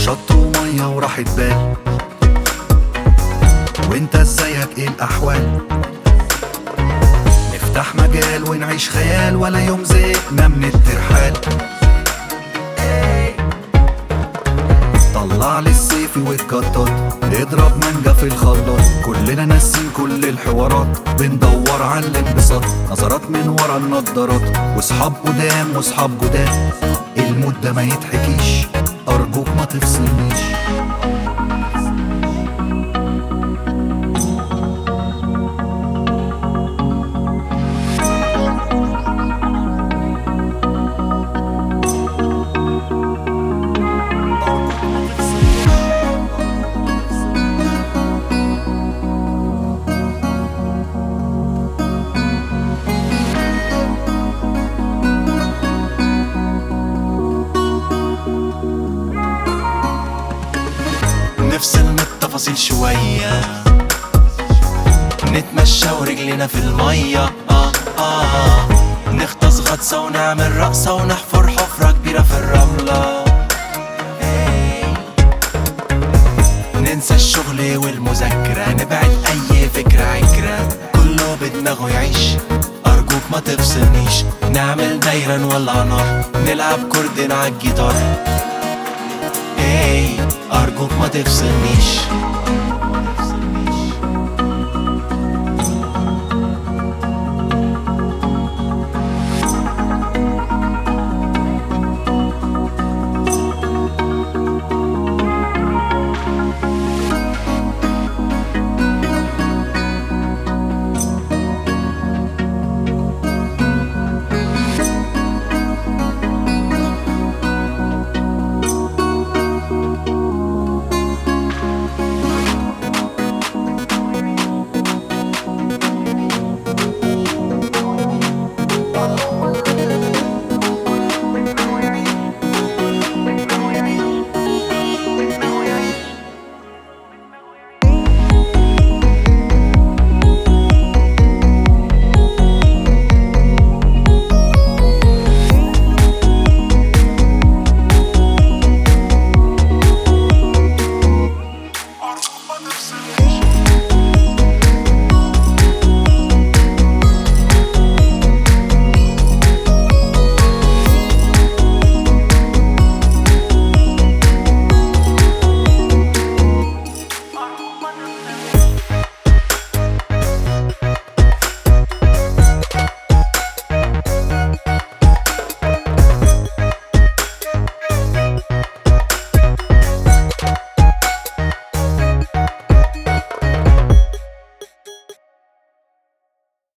شط ومية وراحة بال وانت ازيك ايه الاحوال نفتح مجال ونعيش خيال ولا يوم زهقنا من الترحال طلع لي الصيفي واتكتر اضرب مانجا في الخلاط كلنا ناسين كل الحوارات بندور على الانبساط نظرات من ورا النضارات واصحاب قدام واصحاب جداد المود ده ما يتحكيش ارجوك ما تفصلنيش نفصل من التفاصيل شوية نتمشى ورجلنا في المية آه آه نغطس غطسة ونعمل رقصة ونحفر حفرة كبيرة في الرملة إيه. ننسى الشغل والمذاكرة نبعد أي فكرة عكرة كله بدماغه يعيش أرجوك ما تفصلنيش نعمل دايرة نولع نار نلعب كوردين عالجيتار ايه ارجوك ما تفصلنيش